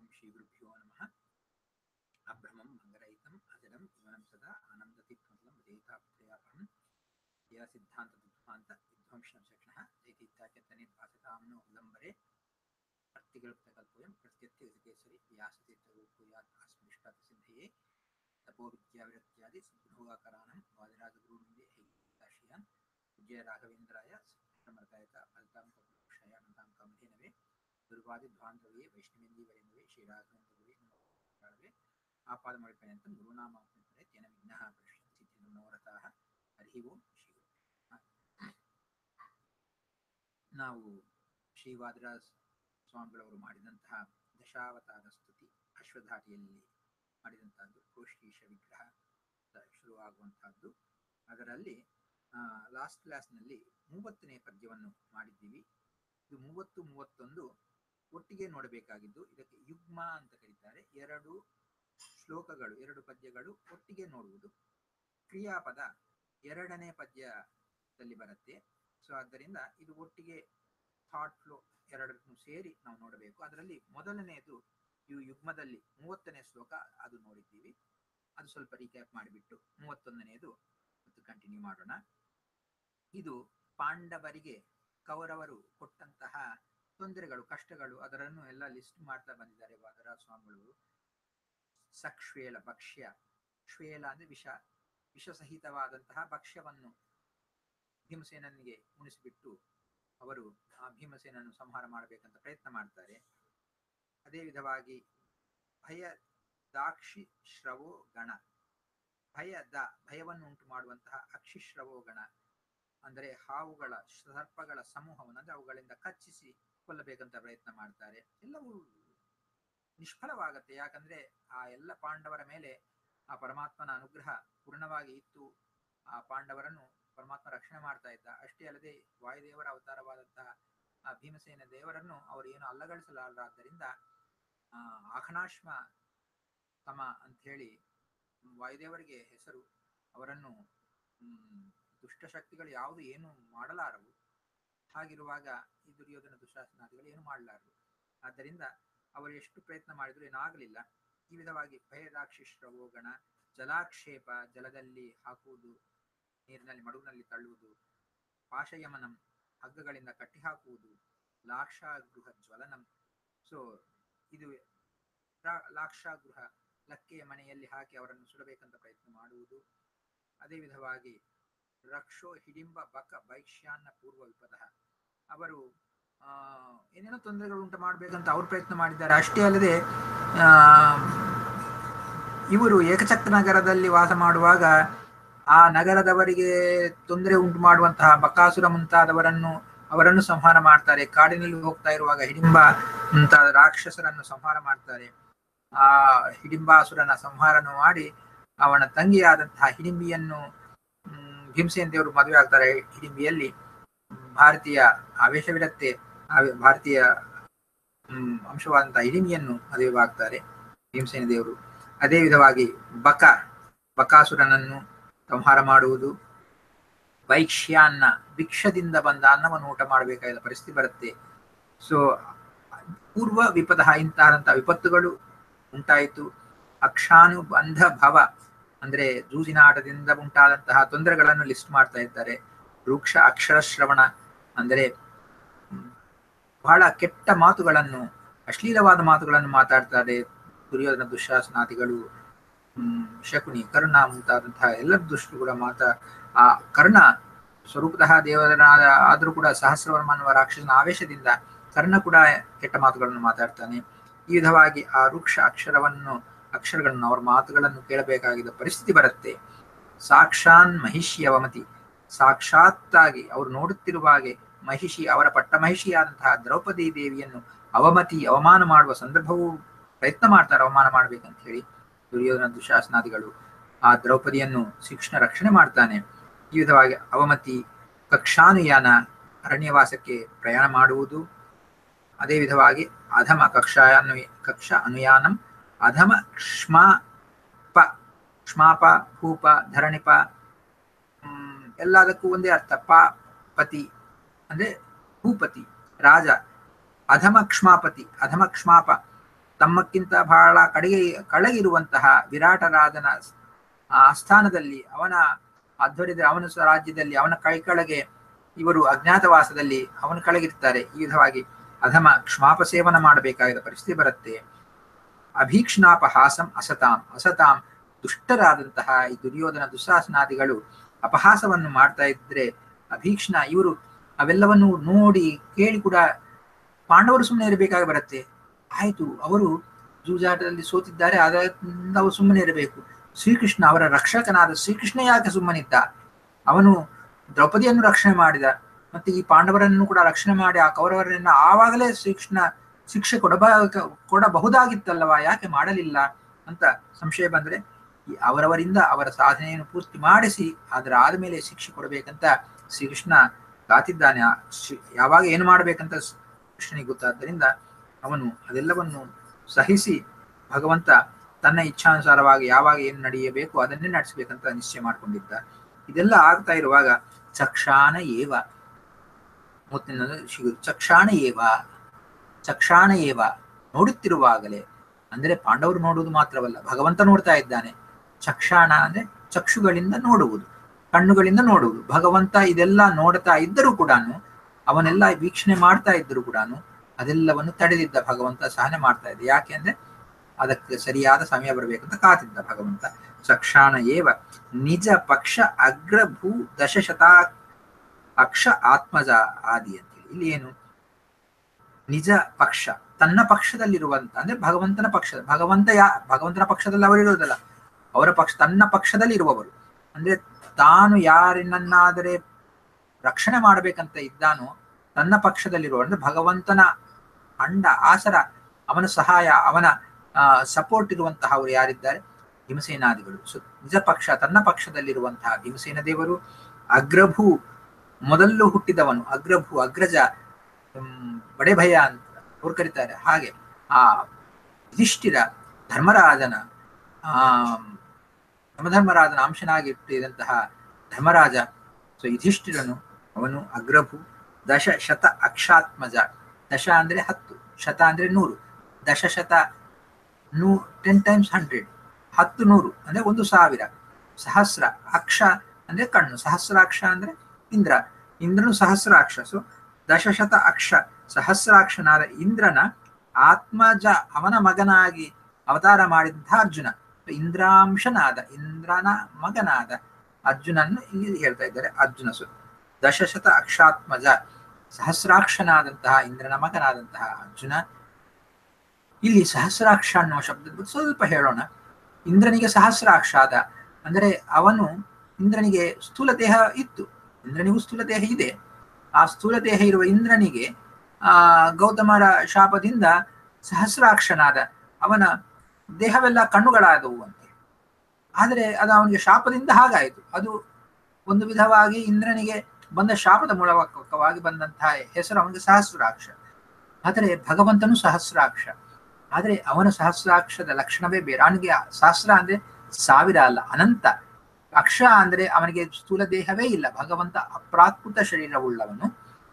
ಓಂ ಶ್ರೀ ಗುರುಭ್ಯೋ ನಮಃ ಅಭ್ರಮಂ ಮಂಗರಹಿತಂ ಅಜಡಂ ಜೀವನಂ ಸದಾ ಆನಂದತೀರ್ಥಮತಲಂ ಜಯಿತಾಪ್ರಯಾಪರಂ ಯಾ ಸಿದ್ಧಾಂತ ದುಃಖಾಂತ ವಿಧ್ವಂಸಂ ಶಕ್ಷಣಃ ಜೈತೀತ್ಯಾಚತನಿರ್ಭಾಸತಾಂನೋ ವಿಲಂಬರೆ ಅರ್ಥಿಗಲ್ಪತಕಲ್ಪೋಯಂ ಪ್ರತ್ಯತ್ಯ ಗಜಕೇಸರಿ ವ್ಯಾಸತೀರ್ಥರೂಪೂಯಾತ್ ಅಸ್ಮಿಷ್ಟಾತ ಸಿದ್ಧಯೇ ತಪೋ ವಿದ್ಯಾವಿರಕ್ತ್ಯಾದಿ ಸಿದ್ಧೋಗಾಕರಾಣಂ ವಾದಿರಾಜಗುರುನಿಂದೆ ಹೈತಾಶ್ರಿಯಾನ್ ಪೂಜ್ಯ ರಾಘವೇಂದ್ರಾಯ ಸಮರ್ಥಾಯತ ಫಲಿತಾಂ ಕಪುರುಷಯಾನಂತಾಂ ಕಮಧೇನವೇ ದುರ್ವಾದಿಧ್ವಾಂತವೇ ವೈಷ್ಣವೇಂದೀವರೆಂದವೇ ಶ್ರೀರಾಘವೇಂದ್ರಗುರುವೇ ನಮಃ ಆಪಾದಮಳಿಪರ್ಯಂತಂ ಗುರುನಾಮಾಪ್ನುಪರೆ ತೇನ ವಿಘ್ನಃ ಪ್ರಶ್ಯಂತಿ ಸಿದ್ಧಿಂ ಮನೋರಥಾಃ ಹರಿ ಓಂ ಶ್ರೀ ನಾವು ಶ್ರೀವಾದರಾಜ್ ಸ್ವಾಮಿಗಳವರು ಮಾಡಿದಂತಹ ದಶಾವತಾರ ಸ್ತುತಿ ಅಶ್ವಧಾಟಿಯಲ್ಲಿ ಮಾಡಿದಂತಹದ್ದು ಕೋಶ್ರೀಶ ವಿಗ್ರಹ ಶುರುವಾಗುವಂತಹದ್ದು ಅದರಲ್ಲಿ ಲಾಸ್ಟ್ ಕ್ಲಾಸ್ನಲ್ಲಿ ಮೂವತ್ತನೇ ಪದ್ಯವನ್ನು ಮಾಡಿದ್ದೀವಿ ಇದು ಮೂವತ್ತು ಮೂವತ್ತೊಂದು ಒಟ್ಟಿಗೆ ನೋಡಬೇಕಾಗಿದ್ದು ಇದಕ್ಕೆ ಯುಗ್ಮ ಅಂತ ಕರೀತಾರೆ ಎರಡು ಶ್ಲೋಕಗಳು ಎರಡು ಪದ್ಯಗಳು ಒಟ್ಟಿಗೆ ನೋಡುವುದು ಕ್ರಿಯಾಪದ ಎರಡನೇ ಪದ್ಯದಲ್ಲಿ ಬರುತ್ತೆ ಸೊ ಆದ್ದರಿಂದ ಇದು ಒಟ್ಟಿಗೆ ಥಾಟ್ ಫ್ಲೋ ಎರಡನ್ನು ಸೇರಿ ನಾವು ನೋಡಬೇಕು ಅದರಲ್ಲಿ ಮೊದಲನೆಯದು ಇವು ಯುಗ್ಮದಲ್ಲಿ ಮೂವತ್ತನೇ ಶ್ಲೋಕ ಅದು ನೋಡಿದ್ದೀವಿ ಅದು ಸ್ವಲ್ಪ ರೀಕ್ಯಾಪ್ ಮಾಡಿಬಿಟ್ಟು ಮೂವತ್ತೊಂದನೆಯದು ಮತ್ತು ಕಂಟಿನ್ಯೂ ಮಾಡೋಣ ಇದು ಪಾಂಡವರಿಗೆ ಕೌರವರು ಕೊಟ್ಟಂತಹ ತೊಂದರೆಗಳು ಕಷ್ಟಗಳು ಅದರನ್ನು ಎಲ್ಲ ಲಿಸ್ಟ್ ಮಾಡ್ತಾ ಬಂದಿದ್ದಾರೆ ವಾದರ ಸ್ವಾಮಿಗಳು ಸಕ್ಷ್ವೇಳ ಭಕ್ಷ್ಯ ಶ್ವೇಲ ಅಂದ್ರೆ ವಿಷ ವಿಷಸಹಿತವಾದಂತಹ ಭಕ್ಷ್ಯವನ್ನು ಭೀಮಸೇನನಿಗೆ ಉಣಿಸಿಬಿಟ್ಟು ಅವರು ಆ ಭೀಮಸೇನನ್ನು ಸಂಹಾರ ಮಾಡಬೇಕಂತ ಪ್ರಯತ್ನ ಮಾಡ್ತಾರೆ ಅದೇ ವಿಧವಾಗಿ ಭಯ ದಾಕ್ಷಿ ಶ್ರವೋ ಗಣ ಭಯದ ಭಯವನ್ನು ಉಂಟು ಮಾಡುವಂತಹ ಅಕ್ಷಿಶ್ರವೋ ಗಣ ಅಂದರೆ ಹಾವುಗಳ ಸರ್ಪಗಳ ಸಮೂಹವನ್ನು ಅಂದ್ರೆ ಅವುಗಳಿಂದ ಕಚ್ಚಿಸಿ ಕೊಲ್ಲಬೇಕಂತ ಪ್ರಯತ್ನ ಮಾಡ್ತಾರೆ ಎಲ್ಲವೂ ನಿಷ್ಫಲವಾಗತ್ತೆ ಯಾಕಂದ್ರೆ ಆ ಎಲ್ಲ ಪಾಂಡವರ ಮೇಲೆ ಆ ಪರಮಾತ್ಮನ ಅನುಗ್ರಹ ಪೂರ್ಣವಾಗಿ ಇತ್ತು ಆ ಪಾಂಡವರನ್ನು ಪರಮಾತ್ಮ ರಕ್ಷಣೆ ಮಾಡ್ತಾ ಇದ್ದ ಅಷ್ಟೇ ಅಲ್ಲದೆ ವಾಯುದೇವರ ಅವತಾರವಾದಂತಹ ಆ ಭೀಮಸೇನ ದೇವರನ್ನು ಅವರು ಏನು ಅಲ್ಲಗಳಿಸಲಾರರಾದ್ದರಿಂದ ಆ ಆಖನಾಶ್ಮ ತಮ ಅಂತ ಹೇಳಿ ವಾಯುದೇವರಿಗೆ ಹೆಸರು ಅವರನ್ನು ಹ್ಮ್ ದುಷ್ಟಶಕ್ತಿಗಳು ಯಾವುದು ಏನು ಮಾಡಲಾರವು ಹಾಗಿರುವಾಗ ಈ ದುರ್ಯೋಧನ ದುಶಾಸನಾದಿಗಳು ಏನು ಮಾಡಲಾರರು ಆದ್ದರಿಂದ ಅವರು ಎಷ್ಟು ಪ್ರಯತ್ನ ಮಾಡಿದ್ರು ಏನಾಗಲಿಲ್ಲ ಈ ವಿಧವಾಗಿ ಭಯದಾಕ್ಷಿಶ್ರವೋ ಗಣ ಜಲಾಕ್ಷೇಪ ಜಲದಲ್ಲಿ ಹಾಕುವುದು ನೀರಿನಲ್ಲಿ ಮಡುವಿನಲ್ಲಿ ತಳ್ಳುವುದು ಪಾಶಯಮನಂ ಹಗ್ಗಗಳಿಂದ ಕಟ್ಟಿ ಹಾಕುವುದು ಲಾಕ್ಷಾಗೃಹ ಜ್ವಲನಂ ಸೊ ಇದು ಲಾಕ್ಷಾಗೃಹ ಲಕ್ಕೆಯ ಮನೆಯಲ್ಲಿ ಹಾಕಿ ಅವರನ್ನು ಸುಡಬೇಕಂತ ಪ್ರಯತ್ನ ಮಾಡುವುದು ಅದೇ ವಿಧವಾಗಿ ರಕ್ಷೋ ಹಿಡಿಂಬ ಬಕ ಭೈಕ್ಷ್ಯಾನ್ನ ಪೂರ್ವ ವಿಪದ ಅವರು ಆ ಏನೇನೋ ತೊಂದರೆಗಳು ಉಂಟು ಮಾಡಬೇಕಂತ ಅವ್ರು ಪ್ರಯತ್ನ ಮಾಡಿದ್ದಾರೆ ಅಷ್ಟೇ ಅಲ್ಲದೆ ಆ ಇವರು ಏಕಚಕ್ರ ನಗರದಲ್ಲಿ ವಾಸ ಮಾಡುವಾಗ ಆ ನಗರದವರಿಗೆ ತೊಂದರೆ ಉಂಟು ಮಾಡುವಂತಹ ಬಕಾಸುರ ಮುಂತಾದವರನ್ನು ಅವರನ್ನು ಸಂಹಾರ ಮಾಡ್ತಾರೆ ಕಾಡಿನಲ್ಲಿ ಹೋಗ್ತಾ ಇರುವಾಗ ಹಿಡಿಂಬ ಮುಂತಾದ ರಾಕ್ಷಸರನ್ನು ಸಂಹಾರ ಮಾಡ್ತಾರೆ ಆ ಹಿಡಿಂಬಾಸುರನ ಸಂಹಾರನು ಮಾಡಿ ಅವನ ತಂಗಿಯಾದಂತಹ ಹಿಡಿಂಬಿಯನ್ನು ಭೀಮಸೇನ ದೇವರು ಮದುವೆ ಆಗ್ತಾರೆ ಹಿಡಿಂಬಿಯಲ್ಲಿ ಭಾರತೀಯ ಆವೇಶವಿರುತ್ತೆ ಭಾರತೀಯ ಹ್ಮ್ ಅಂಶವಾದಂತಹ ಹಿಡಿಂಬಿಯನ್ನು ಮದುವೆ ಆಗ್ತಾರೆ ಭೀಮಸೇನ ದೇವರು ಅದೇ ವಿಧವಾಗಿ ಬಕ ಬಕಾಸುರನನ್ನು ಸಂಹಾರ ಮಾಡುವುದು ವೈಕ್ಷ್ಯಾನ್ನ ಭಿಕ್ಷದಿಂದ ಬಂದ ಅನ್ನವನ್ನು ಊಟ ಮಾಡಬೇಕಾದ ಪರಿಸ್ಥಿತಿ ಬರುತ್ತೆ ಸೊ ಪೂರ್ವ ವಿಪದ ಇಂತಹದಂತಹ ವಿಪತ್ತುಗಳು ಉಂಟಾಯಿತು ಅಕ್ಷಾನುಬಂಧ ಭವ ಅಂದ್ರೆ ಜೂಜಿನ ಆಟದಿಂದ ಉಂಟಾದಂತಹ ತೊಂದರೆಗಳನ್ನು ಲಿಸ್ಟ್ ಮಾಡ್ತಾ ಇದ್ದಾರೆ ವೃಕ್ಷ ಅಕ್ಷರ ಶ್ರವಣ ಅಂದರೆ ಬಹಳ ಕೆಟ್ಟ ಮಾತುಗಳನ್ನು ಅಶ್ಲೀಲವಾದ ಮಾತುಗಳನ್ನು ಮಾತಾಡ್ತಾರೆ ದುರ್ಯೋಧನ ದುಶಾಸನಾದಿಗಳು ಹ್ಮ್ ಶಕುನಿ ಕರ್ಣ ಮುಂತಾದಂತಹ ಎಲ್ಲ ದುಷ್ಟು ಕೂಡ ಮಾತಾ ಆ ಕರ್ಣ ಸ್ವರೂಪತಃ ದೇವರನಾದ ಆದರೂ ಕೂಡ ಸಹಸ್ರವರ್ಮ ಅನ್ನುವ ರಾಕ್ಷಸನ ಆವೇಶದಿಂದ ಕರ್ಣ ಕೂಡ ಕೆಟ್ಟ ಮಾತುಗಳನ್ನು ಮಾತಾಡ್ತಾನೆ ಈ ವಿಧವಾಗಿ ಆ ವೃಕ್ಷ ಅಕ್ಷರವನ್ನು ಅಕ್ಷರಗಳನ್ನು ಅವರ ಮಾತುಗಳನ್ನು ಕೇಳಬೇಕಾಗಿದ್ದ ಪರಿಸ್ಥಿತಿ ಬರುತ್ತೆ ಸಾಕ್ಷಾನ್ ಮಹಿಷಿ ಅವಮತಿ ಸಾಕ್ಷಾತ್ತಾಗಿ ಅವರು ನೋಡುತ್ತಿರುವ ಹಾಗೆ ಮಹಿಷಿ ಅವರ ಪಟ್ಟ ಮಹಿಷಿಯಾದಂತಹ ದ್ರೌಪದಿ ದೇವಿಯನ್ನು ಅವಮತಿ ಅವಮಾನ ಮಾಡುವ ಸಂದರ್ಭವೂ ಪ್ರಯತ್ನ ಮಾಡ್ತಾರೆ ಅವಮಾನ ಮಾಡ್ಬೇಕಂತ ಹೇಳಿ ದುರ್ಯೋಧನ ದುಶಾಸನಾದಿಗಳು ಆ ದ್ರೌಪದಿಯನ್ನು ಶಿಕ್ಷಣ ರಕ್ಷಣೆ ಮಾಡ್ತಾನೆ ಈ ವಿಧವಾಗಿ ಅವಮತಿ ಕಕ್ಷಾನುಯಾನ ಅರಣ್ಯವಾಸಕ್ಕೆ ಪ್ರಯಾಣ ಮಾಡುವುದು ಅದೇ ವಿಧವಾಗಿ ಅಧಮ ಕಕ್ಷಾನು ಕಕ್ಷ ಅನುಯಾನಂ ಅಧಮ ಕ್ಷ್ಮಾಪ ಕ್ಷ್ಮಾಪ ಭೂಪ ಧರಣಿಪ ಹ್ಮ್ ಎಲ್ಲದಕ್ಕೂ ಒಂದೇ ಅರ್ಥ ಪ ಪತಿ ಅಂದ್ರೆ ಭೂಪತಿ ರಾಜ ಅಧಮ ಕ್ಷಮಾಪತಿ ಅಧಮ ಕ್ಷಮಾಪ ತಮ್ಮಕ್ಕಿಂತ ಬಹಳ ಕಡೆಗೆ ಕಳಗಿರುವಂತಹ ವಿರಾಟರಾಜನ ಆಸ್ಥಾನದಲ್ಲಿ ಅವನ ಆಧ್ವರ್ಯದ ಅವನ ರಾಜ್ಯದಲ್ಲಿ ಅವನ ಕೈ ಕೆಳಗೆ ಇವರು ಅಜ್ಞಾತವಾಸದಲ್ಲಿ ಅವನ ಕೆಳಗಿರ್ತಾರೆ ಈ ವಿಧವಾಗಿ ಅಧಮ ಕ್ಷಮಾಪ ಸೇವನ ಮಾಡಬೇಕಾದ ಪರಿಸ್ಥಿತಿ ಬರುತ್ತೆ ಅಭೀಕ್ಷಣಾಪಹಾಸಂ ಅಸತಾಂ ಅಸತಾಂ ದುಷ್ಟರಾದಂತಹ ಈ ದುರ್ಯೋಧನ ದುಸ್ಸಾಹಸನಾದಿಗಳು ಅಪಹಾಸವನ್ನು ಮಾಡ್ತಾ ಇದ್ರೆ ಅಭೀಕ್ಷಣ ಇವರು ಅವೆಲ್ಲವನ್ನು ನೋಡಿ ಕೇಳಿ ಕೂಡ ಪಾಂಡವರು ಸುಮ್ಮನೆ ಇರಬೇಕಾಗಿ ಬರುತ್ತೆ ಆಯ್ತು ಅವರು ಜೂಜಾಟದಲ್ಲಿ ಸೋತಿದ್ದಾರೆ ಅದರಿಂದ ಅವರು ಸುಮ್ಮನೆ ಇರಬೇಕು ಶ್ರೀಕೃಷ್ಣ ಅವರ ರಕ್ಷಕನಾದ ಶ್ರೀಕೃಷ್ಣ ಯಾಕೆ ಸುಮ್ಮನಿದ್ದ ಅವನು ದ್ರೌಪದಿಯನ್ನು ರಕ್ಷಣೆ ಮಾಡಿದ ಮತ್ತೆ ಈ ಪಾಂಡವರನ್ನು ಕೂಡ ರಕ್ಷಣೆ ಮಾಡಿ ಆ ಕೌರವರನ್ನ ಆವಾಗಲೇ ಶ್ರೀಕೃಷ್ಣ ಶಿಕ್ಷೆ ಕೊಡಬ ಕೊಡಬಹುದಾಗಿತ್ತಲ್ಲವಾ ಯಾಕೆ ಮಾಡಲಿಲ್ಲ ಅಂತ ಸಂಶಯ ಬಂದ್ರೆ ಈ ಅವರವರಿಂದ ಅವರ ಸಾಧನೆಯನ್ನು ಪೂರ್ತಿ ಮಾಡಿಸಿ ಅದರ ಆದ್ಮೇಲೆ ಶಿಕ್ಷೆ ಕೊಡಬೇಕಂತ ಶ್ರೀಕೃಷ್ಣ ಕಾತಿದ್ದಾನೆ ಯಾವಾಗ ಏನು ಮಾಡ್ಬೇಕಂತ ಕೃಷ್ಣನಿಗೆ ಗೊತ್ತಾದ್ದರಿಂದ ಅವನು ಅದೆಲ್ಲವನ್ನು ಸಹಿಸಿ ಭಗವಂತ ತನ್ನ ಇಚ್ಛಾನುಸಾರವಾಗಿ ಯಾವಾಗ ಏನು ನಡೆಯಬೇಕು ಅದನ್ನೇ ನಡೆಸಬೇಕಂತ ನಿಶ್ಚಯ ಮಾಡಿಕೊಂಡಿದ್ದ ಇದೆಲ್ಲ ಆಗ್ತಾ ಇರುವಾಗ ಚಕ್ಷಾಣ ಏವ ಮುತ್ತಿನ ಸಿಗುದು ಚಕ್ಷಾಣ ಏವ ಚಕ್ಷಾಣ ಏವ ನೋಡುತ್ತಿರುವಾಗಲೇ ಅಂದ್ರೆ ಪಾಂಡವರು ನೋಡುವುದು ಮಾತ್ರವಲ್ಲ ಭಗವಂತ ನೋಡ್ತಾ ಇದ್ದಾನೆ ಚಕ್ಷಾಣ ಅಂದ್ರೆ ಚಕ್ಷುಗಳಿಂದ ನೋಡುವುದು ಕಣ್ಣುಗಳಿಂದ ನೋಡುವುದು ಭಗವಂತ ಇದೆಲ್ಲ ನೋಡ್ತಾ ಇದ್ದರೂ ಕೂಡ ಅವನೆಲ್ಲ ವೀಕ್ಷಣೆ ಮಾಡ್ತಾ ಇದ್ದರೂ ಕೂಡ ಅದೆಲ್ಲವನ್ನು ತಡೆದಿದ್ದ ಭಗವಂತ ಸಹನೆ ಮಾಡ್ತಾ ಇದ್ದ ಯಾಕೆ ಅಂದ್ರೆ ಅದಕ್ಕೆ ಸರಿಯಾದ ಸಮಯ ಬರಬೇಕಂತ ಕಾತಿದ್ದ ಭಗವಂತ ಚಕ್ಷಾಣ ಏವ ನಿಜ ಪಕ್ಷ ಅಗ್ರಭೂ ದಶಶತ ಅಕ್ಷ ಆತ್ಮಜ ಆದಿ ಅಂತೇಳಿ ಇಲ್ಲಿ ಏನು ನಿಜ ಪಕ್ಷ ತನ್ನ ಪಕ್ಷದಲ್ಲಿರುವಂತ ಅಂದ್ರೆ ಭಗವಂತನ ಪಕ್ಷ ಭಗವಂತ ಯಾ ಭಗವಂತನ ಪಕ್ಷದಲ್ಲಿ ಅವರಿರುವುದಲ್ಲ ಅವರ ಪಕ್ಷ ತನ್ನ ಪಕ್ಷದಲ್ಲಿ ಇರುವವರು ಅಂದ್ರೆ ತಾನು ಯಾರನ್ನಾದರೆ ರಕ್ಷಣೆ ಮಾಡಬೇಕಂತ ಇದ್ದಾನೋ ತನ್ನ ಪಕ್ಷದಲ್ಲಿರುವ ಅಂದ್ರೆ ಭಗವಂತನ ಅಂಡ ಆಸರ ಅವನ ಸಹಾಯ ಅವನ ಸಪೋರ್ಟ್ ಇರುವಂತಹ ಅವರು ಯಾರಿದ್ದಾರೆ ಭೀಮಸೇನಾದಿಗಳು ಸೊ ನಿಜ ಪಕ್ಷ ತನ್ನ ಪಕ್ಷದಲ್ಲಿರುವಂತಹ ಭೀಮಸೇನ ದೇವರು ಅಗ್ರಭೂ ಮೊದಲು ಹುಟ್ಟಿದವನು ಅಗ್ರಭೂ ಅಗ್ರಜ ಬಡೆ ಭಯ ಅಂತ ಅವ್ರು ಕರೀತಾರೆ ಹಾಗೆ ಆ ಯುಧಿಷ್ಠಿರ ಧರ್ಮರಾಜನ ಆ ಯಮಧರ್ಮರಾಜನ ಅಂಶನಾಗಿಟ್ಟಿದಂತಹ ಧರ್ಮರಾಜ ಸೊ ಯುಧಿಷ್ಠಿರನು ಅವನು ಅಗ್ರಭು ದಶ ಶತ ಅಕ್ಷಾತ್ಮಜ ದಶ ಅಂದ್ರೆ ಹತ್ತು ಶತ ಅಂದ್ರೆ ನೂರು ದಶಶತ ನೂ ಟೆನ್ ಟೈಮ್ಸ್ ಹಂಡ್ರೆಡ್ ಹತ್ತು ನೂರು ಅಂದ್ರೆ ಒಂದು ಸಾವಿರ ಸಹಸ್ರ ಅಕ್ಷ ಅಂದ್ರೆ ಕಣ್ಣು ಸಹಸ್ರಾಕ್ಷ ಅಂದ್ರೆ ಇಂದ್ರ ಇಂದ್ರನು ಸಹಸ್ರಾಕ್ಷ ಸೊ ದಶಶತ ಅಕ್ಷ ಸಹಸ್ರಾಕ್ಷನಾದ ಇಂದ್ರನ ಆತ್ಮಜ ಅವನ ಮಗನಾಗಿ ಅವತಾರ ಮಾಡಿದಂತಹ ಅರ್ಜುನ ಇಂದ್ರಾಂಶನಾದ ಇಂದ್ರನ ಮಗನಾದ ಅರ್ಜುನನ್ನು ಇಲ್ಲಿ ಹೇಳ್ತಾ ಇದ್ದಾರೆ ಅರ್ಜುನ ಸು ದಶಶತ ಅಕ್ಷಾತ್ಮಜ ಸಹಸ್ರಾಕ್ಷನಾದಂತಹ ಇಂದ್ರನ ಮಗನಾದಂತಹ ಅರ್ಜುನ ಇಲ್ಲಿ ಸಹಸ್ರಾಕ್ಷ ಅನ್ನುವ ಶಬ್ದದ ಬಗ್ಗೆ ಸ್ವಲ್ಪ ಹೇಳೋಣ ಇಂದ್ರನಿಗೆ ಸಹಸ್ರಾಕ್ಷ ಆದ ಅಂದರೆ ಅವನು ಇಂದ್ರನಿಗೆ ಸ್ಥೂಲ ದೇಹ ಇತ್ತು ಇಂದ್ರನಿಗೂ ಸ್ಥೂಲ ದೇಹ ಇದೆ ಆ ಸ್ಥೂಲ ದೇಹ ಇರುವ ಇಂದ್ರನಿಗೆ ಆ ಗೌತಮರ ಶಾಪದಿಂದ ಸಹಸ್ರಾಕ್ಷನಾದ ಅವನ ದೇಹವೆಲ್ಲ ಕಣ್ಣುಗಳಾದವು ಅಂತೆ ಆದರೆ ಅದು ಅವನಿಗೆ ಶಾಪದಿಂದ ಹಾಗಾಯಿತು ಅದು ಒಂದು ವಿಧವಾಗಿ ಇಂದ್ರನಿಗೆ ಬಂದ ಶಾಪದ ಮೂಲಕವಾಗಿ ಬಂದಂತಹ ಹೆಸರು ಅವನಿಗೆ ಸಹಸ್ರಾಕ್ಷ ಆದರೆ ಭಗವಂತನು ಸಹಸ್ರಾಕ್ಷ ಆದರೆ ಅವನ ಸಹಸ್ರಾಕ್ಷದ ಲಕ್ಷಣವೇ ಬೇರೆ ಅವನಿಗೆ ಸಹಸ್ರ ಅಂದ್ರೆ ಸಾವಿರ ಅಲ್ಲ ಅನಂತ ಅಕ್ಷ ಅಂದ್ರೆ ಅವನಿಗೆ ಸ್ಥೂಲ ದೇಹವೇ ಇಲ್ಲ ಭಗವಂತ ಅಪ್ರಾಕೃತ ಶರೀರವುಳ್ಳವನು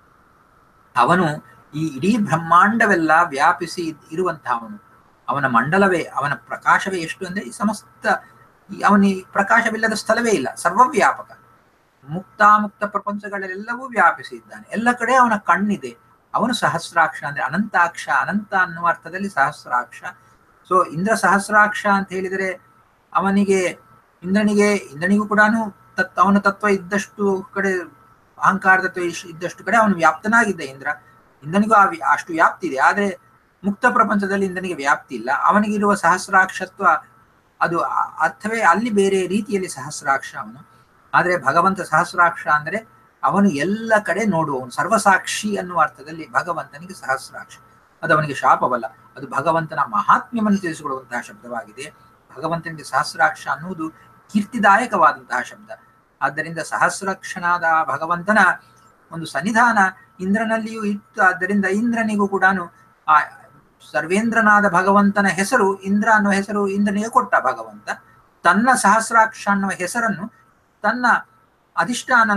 ಅವನು ಈ ಇಡೀ ಬ್ರಹ್ಮಾಂಡವೆಲ್ಲ ವ್ಯಾಪಿಸಿ ಇರುವಂತಹವನು ಅವನ ಮಂಡಲವೇ ಅವನ ಪ್ರಕಾಶವೇ ಎಷ್ಟು ಅಂದ್ರೆ ಈ ಸಮಸ್ತ ಅವನಿ ಪ್ರಕಾಶವಿಲ್ಲದ ಸ್ಥಳವೇ ಇಲ್ಲ ಸರ್ವವ್ಯಾಪಕ ಮುಕ್ತಾಮುಕ್ತ ಪ್ರಪಂಚಗಳೆಲ್ಲವೂ ವ್ಯಾಪಿಸಿ ಇದ್ದಾನೆ ಎಲ್ಲ ಕಡೆ ಅವನ ಕಣ್ಣಿದೆ ಅವನು ಸಹಸ್ರಾಕ್ಷ ಅಂದ್ರೆ ಅನಂತಾಕ್ಷ ಅನಂತ ಅನ್ನುವ ಅರ್ಥದಲ್ಲಿ ಸಹಸ್ರಾಕ್ಷ ಸೊ ಇಂದ್ರ ಸಹಸ್ರಾಕ್ಷ ಅಂತ ಹೇಳಿದರೆ ಅವನಿಗೆ ಇಂದ್ರನಿಗೆ ಇಂದ್ರನಿಗೂ ಕೂಡ ತತ್ ಅವನ ತತ್ವ ಇದ್ದಷ್ಟು ಕಡೆ ಅಹಂಕಾರ ತತ್ವ ಇದ್ದಷ್ಟು ಕಡೆ ಅವನು ವ್ಯಾಪ್ತನಾಗಿದ್ದ ಇಂದ್ರ ಇಂದ್ರನಿಗೂ ಆ ಅಷ್ಟು ವ್ಯಾಪ್ತಿ ಇದೆ ಆದ್ರೆ ಮುಕ್ತ ಪ್ರಪಂಚದಲ್ಲಿ ಇಂದ್ರನಿಗೆ ವ್ಯಾಪ್ತಿ ಇಲ್ಲ ಅವನಿಗಿರುವ ಸಹಸ್ರಾಕ್ಷತ್ವ ಅದು ಅರ್ಥವೇ ಅಲ್ಲಿ ಬೇರೆ ರೀತಿಯಲ್ಲಿ ಸಹಸ್ರಾಕ್ಷ ಅವನು ಆದ್ರೆ ಭಗವಂತ ಸಹಸ್ರಾಕ್ಷ ಅಂದ್ರೆ ಅವನು ಎಲ್ಲ ಕಡೆ ನೋಡುವವನು ಸರ್ವಸಾಕ್ಷಿ ಅನ್ನುವ ಅರ್ಥದಲ್ಲಿ ಭಗವಂತನಿಗೆ ಸಹಸ್ರಾಕ್ಷ ಅದು ಅವನಿಗೆ ಶಾಪವಲ್ಲ ಅದು ಭಗವಂತನ ಮಹಾತ್ಮ್ಯವನ್ನು ತಿಳಿಸಿಕೊಡುವಂತಹ ಶಬ್ದವಾಗಿದೆ ಭಗವಂತನಿಗೆ ಸಹಸ್ರಾಕ್ಷ ಅನ್ನುವುದು ಕೀರ್ತಿದಾಯಕವಾದಂತಹ ಶಬ್ದ ಆದ್ದರಿಂದ ಸಹಸ್ರಾಕ್ಷನಾದ ಭಗವಂತನ ಒಂದು ಸನ್ನಿಧಾನ ಇಂದ್ರನಲ್ಲಿಯೂ ಇತ್ತು ಆದ್ದರಿಂದ ಇಂದ್ರನಿಗೂ ಕೂಡ ಆ ಸರ್ವೇಂದ್ರನಾದ ಭಗವಂತನ ಹೆಸರು ಇಂದ್ರ ಅನ್ನುವ ಹೆಸರು ಇಂದ್ರನಿಗೆ ಕೊಟ್ಟ ಭಗವಂತ ತನ್ನ ಸಹಸ್ರಾಕ್ಷ ಅನ್ನುವ ಹೆಸರನ್ನು ತನ್ನ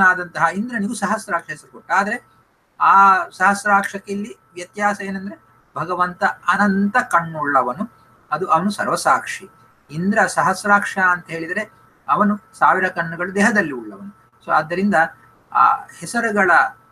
ಅಧಿಷ್ಠಾನನಾದಂತಹ ಇಂದ್ರನಿಗೂ ಸಹಸ್ರಾಕ್ಷ ಹೆಸರು ಕೊಟ್ಟ ಆದ್ರೆ ಆ ಸಹಸ್ರಾಕ್ಷಕ್ಕೆ ಇಲ್ಲಿ ವ್ಯತ್ಯಾಸ ಏನಂದ್ರೆ ಭಗವಂತ ಅನಂತ ಕಣ್ಣುಳ್ಳವನು ಅದು ಅವನು ಸರ್ವಸಾಕ್ಷಿ ಇಂದ್ರ ಸಹಸ್ರಾಕ್ಷ ಅಂತ ಹೇಳಿದರೆ ಅವನು ಸಾವಿರ ಕಣ್ಣುಗಳು ದೇಹದಲ್ಲಿ ಉಳ್ಳವನು ಸೊ ಆದ್ದರಿಂದ ಆ ಹೆಸರುಗಳ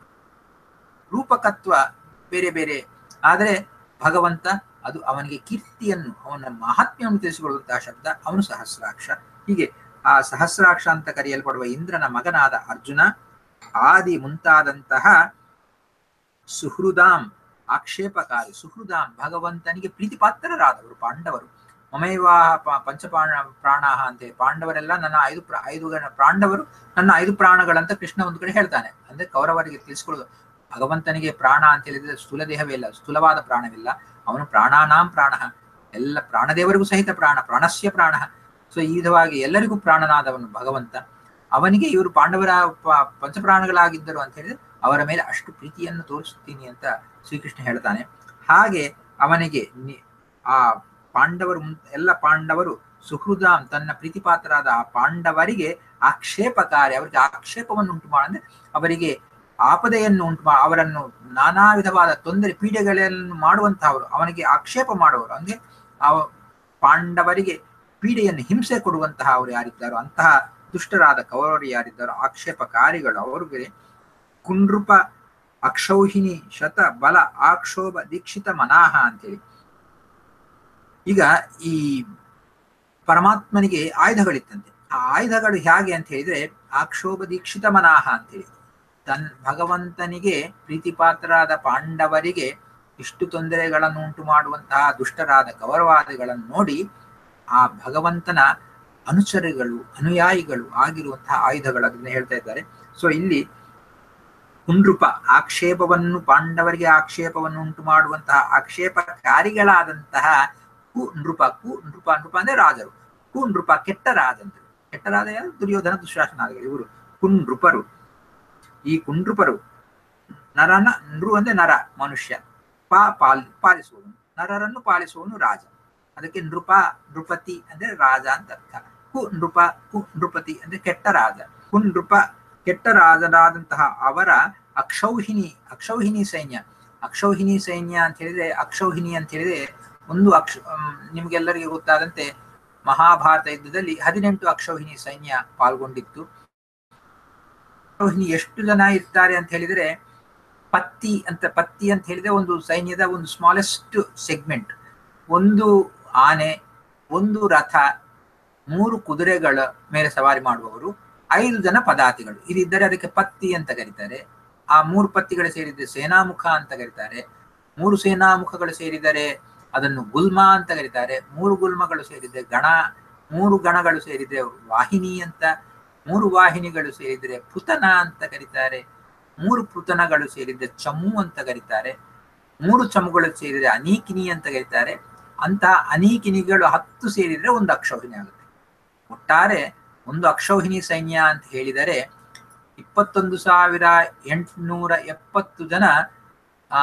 ರೂಪಕತ್ವ ಬೇರೆ ಬೇರೆ ಆದರೆ ಭಗವಂತ ಅದು ಅವನಿಗೆ ಕೀರ್ತಿಯನ್ನು ಅವನ ಮಹಾತ್ಮ್ಯವನ್ನು ತಿಳಿಸಿಕೊಳ್ಳುವಂತಹ ಶಬ್ದ ಅವನು ಸಹಸ್ರಾಕ್ಷ ಹೀಗೆ ಆ ಸಹಸ್ರಾಕ್ಷ ಅಂತ ಕರೆಯಲ್ಪಡುವ ಇಂದ್ರನ ಮಗನಾದ ಅರ್ಜುನ ಆದಿ ಮುಂತಾದಂತಹ ಸುಹೃದಾಂ ಆಕ್ಷೇಪಕಾರಿ ಸುಹೃದಾಂ ಭಗವಂತನಿಗೆ ಪ್ರೀತಿಪಾತ್ರರಾದವರು ಪಾಂಡವರು ಮಮೈವಾಹ ಪಂಚಪಾಣ ಪ್ರಾಣಾಹ ಅಂತೆ ಪಾಂಡವರೆಲ್ಲ ನನ್ನ ಐದು ಪ್ರ ಐದು ಗಣ ಪಾಂಡವರು ನನ್ನ ಐದು ಪ್ರಾಣಗಳಂತ ಕೃಷ್ಣ ಒಂದು ಕಡೆ ಹೇಳ್ತಾನೆ ಅಂದ್ರೆ ಕೌರವರಿಗೆ ತಿಳಿಸ್ಕೊಳ್ಳೋದು ಭಗವಂತನಿಗೆ ಪ್ರಾಣ ಅಂತ ಹೇಳಿದ್ರೆ ಸ್ಥೂಲ ದೇಹವೇ ಇಲ್ಲ ಸ್ಥೂಲವಾದ ಪ್ರಾಣವಿಲ್ಲ ಅವನು ಪ್ರಾಣಾನಾಂ ಪ್ರಾಣ ಎಲ್ಲ ಪ್ರಾಣದೇವರಿಗೂ ಸಹಿತ ಪ್ರಾಣ ಪ್ರಾಣಸ್ಯ ಪ್ರಾಣ ಸೊ ಈ ವಿಧವಾಗಿ ಎಲ್ಲರಿಗೂ ಪ್ರಾಣನಾದವನು ಭಗವಂತ ಅವನಿಗೆ ಇವರು ಪಾಂಡವರ ಪಂಚಪ್ರಾಣಗಳಾಗಿದ್ದರು ಅಂತ ಹೇಳಿದ್ರೆ ಅವರ ಮೇಲೆ ಅಷ್ಟು ಪ್ರೀತಿಯನ್ನು ತೋರಿಸುತ್ತೀನಿ ಅಂತ ಶ್ರೀಕೃಷ್ಣ ಹೇಳ್ತಾನೆ ಹಾಗೆ ಅವನಿಗೆ ಆ ಪಾಂಡವರು ಎಲ್ಲ ಪಾಂಡವರು ಸುಹೃದಾಂ ತನ್ನ ಪ್ರೀತಿಪಾತ್ರರಾದ ಆ ಪಾಂಡವರಿಗೆ ಆಕ್ಷೇಪಕಾರಿ ಅವರಿಗೆ ಆಕ್ಷೇಪವನ್ನು ಉಂಟು ಮಾಡಂದ್ರೆ ಅವರಿಗೆ ಆಪದೆಯನ್ನು ಉಂಟು ಮಾ ಅವರನ್ನು ನಾನಾ ವಿಧವಾದ ತೊಂದರೆ ಪೀಡೆಗಳನ್ನು ಮಾಡುವಂತಹವರು ಅವನಿಗೆ ಆಕ್ಷೇಪ ಮಾಡುವವರು ಅಂದ್ರೆ ಅವ ಪಾಂಡವರಿಗೆ ಪೀಡೆಯನ್ನು ಹಿಂಸೆ ಕೊಡುವಂತಹ ಅವರು ಯಾರಿದ್ದಾರೋ ಅಂತಹ ದುಷ್ಟರಾದ ಕೌರವರು ಯಾರಿದ್ದಾರೋ ಆಕ್ಷೇಪಕಾರಿಗಳು ಅವರಿಗೆ ಕುಂಡ್ರುಪ ಅಕ್ಷೌಹಿಣಿ ಶತ ಬಲ ಆಕ್ಷೋಭ ದೀಕ್ಷಿತ ಮನಾಹ ಅಂತೇಳಿ ಈಗ ಈ ಪರಮಾತ್ಮನಿಗೆ ಆಯುಧಗಳಿತ್ತಂತೆ ಆ ಆಯುಧಗಳು ಹೇಗೆ ಅಂತ ಹೇಳಿದ್ರೆ ಆಕ್ಷೋಭ ದೀಕ್ಷಿತ ಮನಾಹ ಅಂತೇಳಿ ತನ್ ಭಗವಂತನಿಗೆ ಪ್ರೀತಿಪಾತ್ರರಾದ ಪಾಂಡವರಿಗೆ ಇಷ್ಟು ತೊಂದರೆಗಳನ್ನು ಉಂಟು ಮಾಡುವಂತಹ ದುಷ್ಟರಾದ ಕೌರವಾದಿಗಳನ್ನು ನೋಡಿ ಆ ಭಗವಂತನ ಅನುಚರಿಗಳು ಅನುಯಾಯಿಗಳು ಆಗಿರುವಂತಹ ಆಯುಧಗಳು ಅದನ್ನ ಹೇಳ್ತಾ ಇದ್ದಾರೆ ಸೊ ಇಲ್ಲಿ ಕುಂಡ್ರುಪ ಆಕ್ಷೇಪವನ್ನು ಪಾಂಡವರಿಗೆ ಆಕ್ಷೇಪವನ್ನು ಉಂಟು ಮಾಡುವಂತಹ ಆಕ್ಷೇಪಕಾರಿಗಳಾದಂತಹ ಕು ನೃಪ ಕು ನೃಪ ನೃಪ ಅಂದ್ರೆ ರಾಜರು ಕು ನೃಪ ಕೆಟ್ಟ ರಾಜಂದ್ರು ಕೆಟ್ಟ ರಾಜ ಯಾರು ದುರ್ಯೋಧನ ದುಶ್ಯಾಸನಾದಿಗಳು ಇವರು ಕುಂಡ್ರುಪರು ಈ ಕುಂಡ್ರುಪರು ನರನ ನೃ ಅಂದ್ರೆ ನರ ಮನುಷ್ಯ ಪಾ ಪಾಲ್ ಪಾಲಿಸುವವನು ನರರನ್ನು ಪಾಲಿಸುವವನು ರಾಜ ಅದಕ್ಕೆ ನೃಪ ನೃಪತಿ ಅಂದ್ರೆ ರಾಜ ಅಂತ ಅರ್ಥ ಕು ನೃಪ ಕು ನೃಪತಿ ಅಂದ್ರೆ ಕೆಟ್ಟ ರಾಜ ಕು ನೃಪ ಕೆಟ್ಟ ರಾಜರಾದಂತಹ ಅವರ ಅಕ್ಷೌಹಿಣಿ ಅಕ್ಷೌಹಿಣಿ ಸೈನ್ಯ ಅಕ್ಷೌಹಿಣಿ ಸೈನ್ಯ ಅಂತ ಹೇಳಿದ್ರೆ ಅಕ್ಷೌಹಿಣಿ ಅಂತ ಹೇಳಿದ್ರೆ ಒಂದು ಅಕ್ಷ ನಿಮ್ಗೆಲ್ಲರಿಗೆ ಗೊತ್ತಾದಂತೆ ಮಹಾಭಾರತ ಯುದ್ಧದಲ್ಲಿ ಹದಿನೆಂಟು ಅಕ್ಷೌಹಿಣಿ ಸೈನ್ಯ ಪಾಲ್ಗೊಂಡಿತ್ತು ಅಕ್ಷೌಹಿಣಿ ಎಷ್ಟು ಜನ ಇರ್ತಾರೆ ಅಂತ ಹೇಳಿದ್ರೆ ಪತ್ತಿ ಅಂತ ಪತ್ತಿ ಅಂತ ಹೇಳಿದ್ರೆ ಒಂದು ಸೈನ್ಯದ ಒಂದು ಸ್ಮಾಲೆಸ್ಟ್ ಸೆಗ್ಮೆಂಟ್ ಒಂದು ಆನೆ ಒಂದು ರಥ ಮೂರು ಕುದುರೆಗಳ ಮೇಲೆ ಸವಾರಿ ಮಾಡುವವರು ಐದು ಜನ ಪದಾತಿಗಳು ಇದಿದ್ದರೆ ಅದಕ್ಕೆ ಪತ್ತಿ ಅಂತ ಕರೀತಾರೆ ಆ ಮೂರು ಪತ್ತಿಗಳು ಸೇರಿದ್ರೆ ಸೇನಾಮುಖ ಅಂತ ಕರೀತಾರೆ ಮೂರು ಸೇನಾಮುಖಗಳು ಸೇರಿದರೆ ಅದನ್ನು ಗುಲ್ಮ ಅಂತ ಕರೀತಾರೆ ಮೂರು ಗುಲ್ಮಗಳು ಸೇರಿದ್ರೆ ಗಣ ಮೂರು ಗಣಗಳು ಸೇರಿದ್ರೆ ವಾಹಿನಿ ಅಂತ ಮೂರು ವಾಹಿನಿಗಳು ಸೇರಿದ್ರೆ ಪುತನ ಅಂತ ಕರೀತಾರೆ ಮೂರು ಪುತನಗಳು ಸೇರಿದ್ರೆ ಚಮ್ಮು ಅಂತ ಕರೀತಾರೆ ಮೂರು ಚಮ್ಮುಗಳು ಸೇರಿದ್ರೆ ಅನೀಕಿನಿ ಅಂತ ಕರೀತಾರೆ ಅಂತ ಅನೀಕಿನಿಗಳು ಹತ್ತು ಸೇರಿದ್ರೆ ಒಂದು ಅಕ್ಷೌಹಿಣಿ ಆಗುತ್ತೆ ಒಟ್ಟಾರೆ ಒಂದು ಅಕ್ಷೌಹಿಣಿ ಸೈನ್ಯ ಅಂತ ಹೇಳಿದರೆ ಇಪ್ಪತ್ತೊಂದು ಸಾವಿರ ಎಂಟುನೂರ ಎಪ್ಪತ್ತು ಜನ ಆ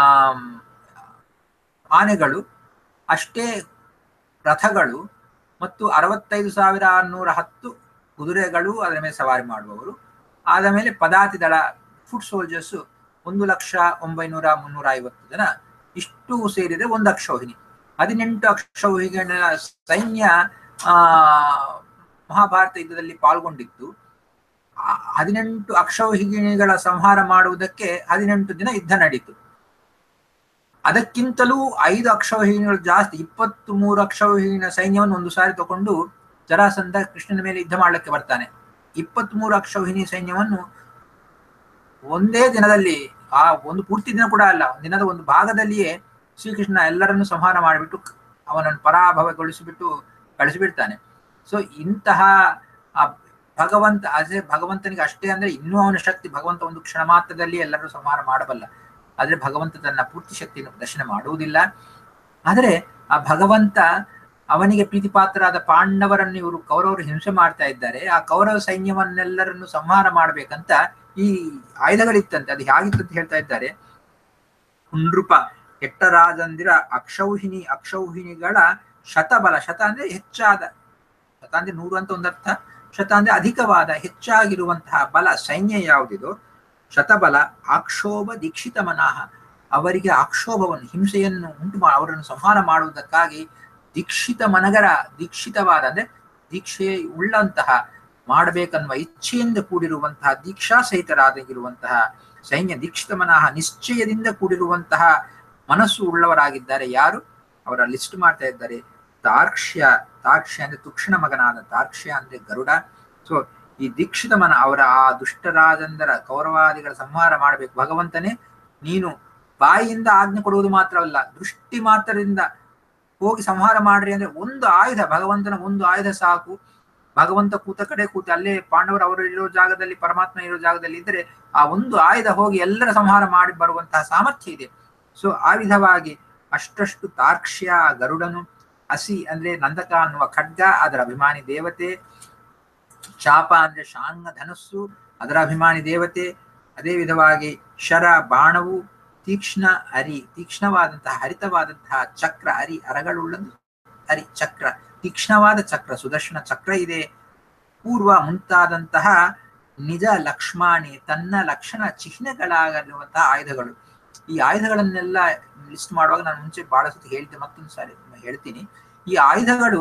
ಆನೆಗಳು ಅಷ್ಟೇ ರಥಗಳು ಮತ್ತು ಅರವತ್ತೈದು ಸಾವಿರ ಆರುನೂರ ಹತ್ತು ಕುದುರೆಗಳು ಅದರ ಮೇಲೆ ಸವಾರಿ ಮಾಡುವವರು ಆದ ಮೇಲೆ ಪದಾತಿ ದಳ ಫುಟ್ ಸೋಲ್ಜರ್ಸ್ ಒಂದು ಲಕ್ಷ ಒಂಬೈನೂರ ಮುನ್ನೂರ ಐವತ್ತು ಜನ ಇಷ್ಟು ಸೇರಿದ್ರೆ ಒಂದು ಅಕ್ಷೌಹಿಣಿ ಹದಿನೆಂಟು ಅಕ್ಷೌಹಿಣಿಗಳ ಸೈನ್ಯ ಆ ಮಹಾಭಾರತ ಯುದ್ಧದಲ್ಲಿ ಪಾಲ್ಗೊಂಡಿತ್ತು ಹದಿನೆಂಟು ಅಕ್ಷೌಹಿಣಿಗಳ ಸಂಹಾರ ಮಾಡುವುದಕ್ಕೆ ಹದಿನೆಂಟು ದಿನ ಯುದ್ಧ ನಡೀತು ಅದಕ್ಕಿಂತಲೂ ಐದು ಅಕ್ಷೌಹಿಣಿಗಳು ಜಾಸ್ತಿ ಇಪ್ಪತ್ತು ಮೂರು ಅಕ್ಷೌಹಿಣಿನ ಸೈನ್ಯವನ್ನು ಒಂದು ಸಾರಿ ತಗೊಂಡು ಜರಾಸಂಧ ಕೃಷ್ಣನ ಮೇಲೆ ಯುದ್ಧ ಮಾಡಲಿಕ್ಕೆ ಬರ್ತಾನೆ ಇಪ್ಪತ್ತ್ ಮೂರು ಅಕ್ಷೌಹಿಣಿ ಸೈನ್ಯವನ್ನು ಒಂದೇ ದಿನದಲ್ಲಿ ಆ ಒಂದು ಪೂರ್ತಿ ದಿನ ಕೂಡ ಅಲ್ಲ ದಿನದ ಒಂದು ಭಾಗದಲ್ಲಿಯೇ ಶ್ರೀಕೃಷ್ಣ ಎಲ್ಲರನ್ನು ಸಂಹಾರ ಮಾಡಿಬಿಟ್ಟು ಅವನನ್ನು ಪರಾಭವಗೊಳಿಸಿಬಿಟ್ಟು ಕಳಿಸಿಬಿಡ್ತಾನೆ ಸೊ ಇಂತಹ ಆ ಭಗವಂತ ಅದೇ ಭಗವಂತನಿಗೆ ಅಷ್ಟೇ ಅಂದ್ರೆ ಇನ್ನೂ ಅವನ ಶಕ್ತಿ ಭಗವಂತ ಒಂದು ಕ್ಷಣ ಮಾತ್ರದಲ್ಲಿ ಎಲ್ಲರೂ ಸಂಹಾರ ಮಾಡಬಲ್ಲ ಆದ್ರೆ ಭಗವಂತ ತನ್ನ ಪೂರ್ತಿ ಶಕ್ತಿಯನ್ನು ಪ್ರದರ್ಶನ ಮಾಡುವುದಿಲ್ಲ ಆದರೆ ಆ ಭಗವಂತ ಅವನಿಗೆ ಪ್ರೀತಿಪಾತ್ರರಾದ ಪಾಂಡವರನ್ನು ಇವರು ಕೌರವರು ಹಿಂಸೆ ಮಾಡ್ತಾ ಇದ್ದಾರೆ ಆ ಕೌರವ ಸೈನ್ಯವನ್ನೆಲ್ಲರನ್ನು ಸಂಹಾರ ಮಾಡ್ಬೇಕಂತ ಈ ಆಯುಧಗಳಿತ್ತಂತೆ ಅದು ಹೇಗಿತ್ತಂತ ಹೇಳ್ತಾ ಇದ್ದಾರೆ ಹುಂಡ್ರುಪ ಕೆಟ್ಟ ರಾಜಂದಿರ ಅಕ್ಷೌಹಿಣಿ ಅಕ್ಷೌಹಿಣಿಗಳ ಶತಬಲ ಶತ ಅಂದ್ರೆ ಹೆಚ್ಚಾದ ಶತ ಅಂದ್ರೆ ನೂರು ಅಂತ ಒಂದರ್ಥ ಶತ ಅಂದ್ರೆ ಅಧಿಕವಾದ ಹೆಚ್ಚಾಗಿರುವಂತಹ ಬಲ ಸೈನ್ಯ ಯಾವುದಿದೋ ಶತಬಲ ಆಕ್ಷೋಭ ದೀಕ್ಷಿತ ಮನಃ ಅವರಿಗೆ ಆಕ್ಷೋಭವನ್ನು ಹಿಂಸೆಯನ್ನು ಉಂಟು ಮಾ ಅವರನ್ನು ಸಂಹಾರ ಮಾಡುವುದಕ್ಕಾಗಿ ದೀಕ್ಷಿತ ಮನಗರ ದೀಕ್ಷಿತವಾದ ಅಂದ್ರೆ ದೀಕ್ಷೆ ಉಳ್ಳಂತಹ ಮಾಡಬೇಕನ್ನುವ ಇಚ್ಛೆಯಿಂದ ಕೂಡಿರುವಂತಹ ದೀಕ್ಷಾ ಸಹಿತರಾಗಿರುವಂತಹ ಸೈನ್ಯ ದೀಕ್ಷಿತ ಮನಃ ನಿಶ್ಚಯದಿಂದ ಕೂಡಿರುವಂತಹ ಮನಸ್ಸು ಉಳ್ಳವರಾಗಿದ್ದಾರೆ ಯಾರು ಅವರ ಲಿಸ್ಟ್ ಮಾಡ್ತಾ ಇದ್ದಾರೆ ತಾರ್ಕ್ಷ್ಯ ತಾರ್ಕ್ಷ್ಯ ಅಂದ್ರೆ ತುಕ್ಷಣ ಮಗನಾದ ತಾರ್ಕ್ಷ್ಯ ಅಂದ್ರೆ ಗರುಡ ಸೊ ಈ ದೀಕ್ಷಿತ ಮನ ಅವರ ಆ ದುಷ್ಟರಾಜಂದರ ಕೌರವಾದಿಗಳ ಸಂಹಾರ ಮಾಡಬೇಕು ಭಗವಂತನೇ ನೀನು ಬಾಯಿಯಿಂದ ಆಜ್ಞೆ ಕೊಡುವುದು ಮಾತ್ರವಲ್ಲ ದೃಷ್ಟಿ ಮಾತ್ರದಿಂದ ಹೋಗಿ ಸಂಹಾರ ಮಾಡ್ರಿ ಅಂದ್ರೆ ಒಂದು ಆಯುಧ ಭಗವಂತನ ಒಂದು ಆಯುಧ ಸಾಕು ಭಗವಂತ ಕೂತ ಕಡೆ ಕೂತ ಅಲ್ಲೇ ಪಾಂಡವರು ಅವರು ಇರೋ ಜಾಗದಲ್ಲಿ ಪರಮಾತ್ಮ ಇರೋ ಜಾಗದಲ್ಲಿ ಇದ್ರೆ ಆ ಒಂದು ಆಯುಧ ಹೋಗಿ ಎಲ್ಲರ ಸಂಹಾರ ಮಾಡಿ ಬರುವಂತಹ ಸಾಮರ್ಥ್ಯ ಇದೆ ಸೊ ಆ ವಿಧವಾಗಿ ಅಷ್ಟಷ್ಟು ತಾರ್ಕ್ಷ್ಯ ಗರುಡನು ಹಸಿ ಅಂದ್ರೆ ನಂದಕ ಅನ್ನುವ ಖಡ್ಗ ಅದರ ಅಭಿಮಾನಿ ದೇವತೆ ಚಾಪ ಅಂದ್ರೆ ಶಾಂಗ ಧನಸ್ಸು ಅದರ ಅಭಿಮಾನಿ ದೇವತೆ ಅದೇ ವಿಧವಾಗಿ ಶರ ಬಾಣವು ತೀಕ್ಷ್ಣ ಅರಿ ತೀಕ್ಷ್ಣವಾದಂತಹ ಹರಿತವಾದಂತಹ ಚಕ್ರ ಅರಿ ಅರಗಳುಳ್ಳದು ಅರಿ ಚಕ್ರ ತೀಕ್ಷ್ಣವಾದ ಚಕ್ರ ಸುದರ್ಶನ ಚಕ್ರ ಇದೆ ಪೂರ್ವ ಮುಂತಾದಂತಹ ನಿಜ ಲಕ್ಷ್ಮಾಣಿ ತನ್ನ ಲಕ್ಷಣ ಚಿಹ್ನೆಗಳಾಗಿರುವಂತಹ ಆಯುಧಗಳು ಈ ಆಯುಧಗಳನ್ನೆಲ್ಲ ಲಿಸ್ಟ್ ಮಾಡುವಾಗ ನಾನು ಮುಂಚೆ ಬಹಳ ಸತಿ ಹೇಳಿದ್ದೆ ಮತ್ತೊಂದು ಸಾರಿ ಹೇಳ್ತೀನಿ ಈ ಆಯುಧಗಳು